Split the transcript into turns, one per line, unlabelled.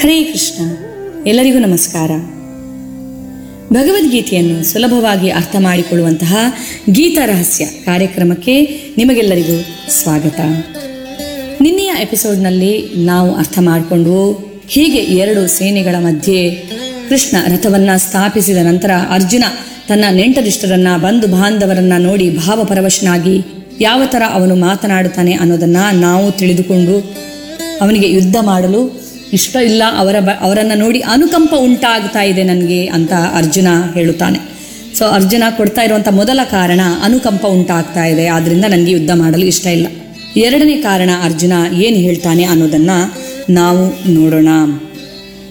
ಹರೇ ಕೃಷ್ಣ ಎಲ್ಲರಿಗೂ ನಮಸ್ಕಾರ ಭಗವದ್ಗೀತೆಯನ್ನು ಸುಲಭವಾಗಿ ಅರ್ಥ ಮಾಡಿಕೊಳ್ಳುವಂತಹ ಗೀತ ರಹಸ್ಯ ಕಾರ್ಯಕ್ರಮಕ್ಕೆ ನಿಮಗೆಲ್ಲರಿಗೂ ಸ್ವಾಗತ ನಿನ್ನೆಯ ಎಪಿಸೋಡ್ನಲ್ಲಿ ನಾವು ಅರ್ಥ ಮಾಡಿಕೊಂಡು ಹೀಗೆ ಎರಡು ಸೇನೆಗಳ ಮಧ್ಯೆ ಕೃಷ್ಣ ರಥವನ್ನ ಸ್ಥಾಪಿಸಿದ ನಂತರ ಅರ್ಜುನ ತನ್ನ ನೆಂಟರಿಷ್ಟರನ್ನ ಬಂಧು ಬಾಂಧವರನ್ನ ನೋಡಿ ಭಾವಪರವಶನಾಗಿ ಯಾವ ಥರ ಅವನು ಮಾತನಾಡುತ್ತಾನೆ ಅನ್ನೋದನ್ನ ನಾವು ತಿಳಿದುಕೊಂಡು ಅವನಿಗೆ ಯುದ್ಧ ಮಾಡಲು ಇಷ್ಟ ಇಲ್ಲ ಅವರ ಬ ಅವರನ್ನು ನೋಡಿ ಅನುಕಂಪ ಉಂಟಾಗ್ತಾ ಇದೆ ನನಗೆ ಅಂತ ಅರ್ಜುನ ಹೇಳುತ್ತಾನೆ ಸೊ ಅರ್ಜುನ ಕೊಡ್ತಾ ಇರುವಂಥ ಮೊದಲ ಕಾರಣ ಅನುಕಂಪ ಉಂಟಾಗ್ತಾ ಇದೆ ಆದ್ದರಿಂದ ನನಗೆ ಯುದ್ಧ ಮಾಡಲು ಇಷ್ಟ ಇಲ್ಲ ಎರಡನೇ ಕಾರಣ ಅರ್ಜುನ ಏನು ಹೇಳ್ತಾನೆ ಅನ್ನೋದನ್ನು ನಾವು ನೋಡೋಣ